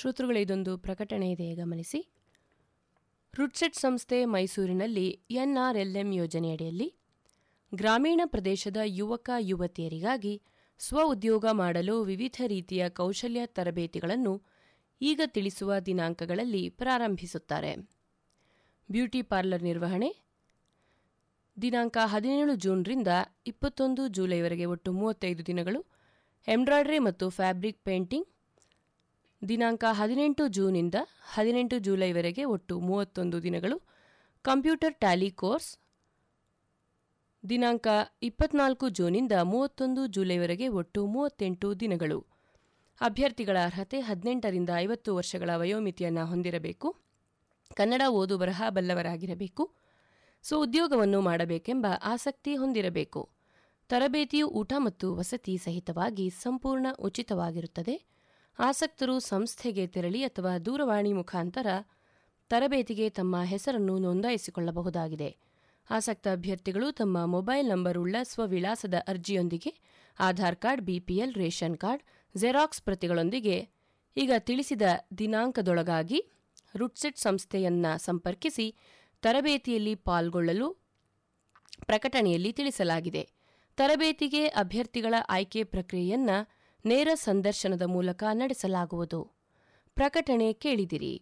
ಶ್ರೋತೃಗಳು ಇದೊಂದು ಪ್ರಕಟಣೆ ಇದೆ ಗಮನಿಸಿ ರುಡ್ಸೆಟ್ ಸಂಸ್ಥೆ ಮೈಸೂರಿನಲ್ಲಿ ಎನ್ಆರ್ಎಲ್ಎಂ ಯೋಜನೆಯಡಿಯಲ್ಲಿ ಗ್ರಾಮೀಣ ಪ್ರದೇಶದ ಯುವಕ ಯುವತಿಯರಿಗಾಗಿ ಸ್ವ ಉದ್ಯೋಗ ಮಾಡಲು ವಿವಿಧ ರೀತಿಯ ಕೌಶಲ್ಯ ತರಬೇತಿಗಳನ್ನು ಈಗ ತಿಳಿಸುವ ದಿನಾಂಕಗಳಲ್ಲಿ ಪ್ರಾರಂಭಿಸುತ್ತಾರೆ ಬ್ಯೂಟಿ ಪಾರ್ಲರ್ ನಿರ್ವಹಣೆ ದಿನಾಂಕ ಹದಿನೇಳು ಜೂನ್ರಿಂದ ಇಪ್ಪತ್ತೊಂದು ಜುಲೈವರೆಗೆ ಒಟ್ಟು ಮೂವತ್ತೈದು ದಿನಗಳು ಎಂಬ್ರಾಯ್ಡರಿ ಮತ್ತು ಫ್ಯಾಬ್ರಿಕ್ ಪೇಂಟಿಂಗ್ ದಿನಾಂಕ ಹದಿನೆಂಟು ಜೂನಿಂದ ಹದಿನೆಂಟು ಜುಲೈವರೆಗೆ ಒಟ್ಟು ಮೂವತ್ತೊಂದು ದಿನಗಳು ಕಂಪ್ಯೂಟರ್ ಟ್ಯಾಲಿ ಕೋರ್ಸ್ ದಿನಾಂಕ ಇಪ್ಪತ್ನಾಲ್ಕು ಜೂನಿಂದ ಮೂವತ್ತೊಂದು ಜುಲೈವರೆಗೆ ಒಟ್ಟು ಮೂವತ್ತೆಂಟು ದಿನಗಳು ಅಭ್ಯರ್ಥಿಗಳ ಅರ್ಹತೆ ಹದಿನೆಂಟರಿಂದ ಐವತ್ತು ವರ್ಷಗಳ ವಯೋಮಿತಿಯನ್ನು ಹೊಂದಿರಬೇಕು ಕನ್ನಡ ಓದು ಬರಹ ಬಲ್ಲವರಾಗಿರಬೇಕು ಸೊ ಉದ್ಯೋಗವನ್ನು ಮಾಡಬೇಕೆಂಬ ಆಸಕ್ತಿ ಹೊಂದಿರಬೇಕು ತರಬೇತಿಯು ಊಟ ಮತ್ತು ವಸತಿ ಸಹಿತವಾಗಿ ಸಂಪೂರ್ಣ ಉಚಿತವಾಗಿರುತ್ತದೆ ಆಸಕ್ತರು ಸಂಸ್ಥೆಗೆ ತೆರಳಿ ಅಥವಾ ದೂರವಾಣಿ ಮುಖಾಂತರ ತರಬೇತಿಗೆ ತಮ್ಮ ಹೆಸರನ್ನು ನೋಂದಾಯಿಸಿಕೊಳ್ಳಬಹುದಾಗಿದೆ ಆಸಕ್ತ ಅಭ್ಯರ್ಥಿಗಳು ತಮ್ಮ ಮೊಬೈಲ್ ನಂಬರ್ ಉಳ್ಳ ಸ್ವವಿಳಾಸದ ಅರ್ಜಿಯೊಂದಿಗೆ Aadhaar card BPL ration card xerox ಪ್ರತಿಗಳೊಂದಿಗೆ ಈಗ ತಿಳಿಸಿದ ದಿನಾಂಕದೊಳಗಾಗಿ ರುಟ್ಸೆಟ್ ಸಂಸ್ಥೆಯನ್ನ ಸಂಪರ್ಕಿಸಿ ತರಬೇತಿಯಲ್ಲಿ ಪಾಲ್ಗೊಳ್ಳಲು ಪ್ರಕಟಣೆಯಲ್ಲಿ ತಿಳಿಸಲಾಗಿದೆ ತರಬೇತಿಗೆ ಅಭ್ಯರ್ಥಿಗಳ ಆಯ್ಕೆ ಪ್ರಕ್ರಿಯೆಯನ್ನ ನೇರ ಸಂದರ್ಶನದ ಮೂಲಕ ನಡೆಸಲಾಗುವುದು ಪ್ರಕಟಣೆ ಕೇಳಿದಿರಿ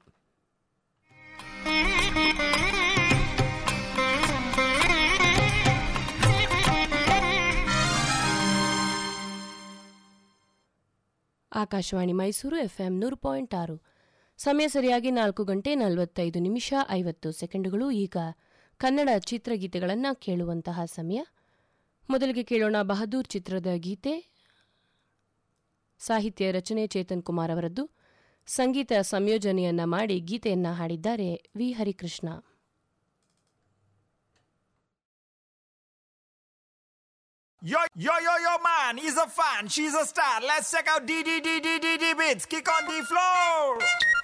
ಆಕಾಶವಾಣಿ ಮೈಸೂರು ಎಫ್ಎಂ ನೂರು ಪಾಯಿಂಟ್ ಆರು ಸಮಯ ಸರಿಯಾಗಿ ನಾಲ್ಕು ಗಂಟೆ ನಲವತ್ತೈದು ನಿಮಿಷ ಐವತ್ತು ಸೆಕೆಂಡುಗಳು ಈಗ ಕನ್ನಡ ಚಿತ್ರಗೀತೆಗಳನ್ನು ಕೇಳುವಂತಹ ಸಮಯ ಮೊದಲಿಗೆ ಕೇಳೋಣ ಬಹದ್ದೂರ್ ಚಿತ್ರದ ಗೀತೆ ಸಾಹಿತ್ಯ ರಚನೆ ಚೇತನ್ ಕುಮಾರ್ ಅವರದ್ದು ಸಂಗೀತ ಸಂಯೋಜನೆಯನ್ನ ಮಾಡಿ ಗೀತೆಯನ್ನ ಹಾಡಿದ್ದಾರೆ V Harikrishna Yo, yo, yo, yo, man, he's a fan, she's a star. Let's check out DDDDDD bits. Kick on the floor.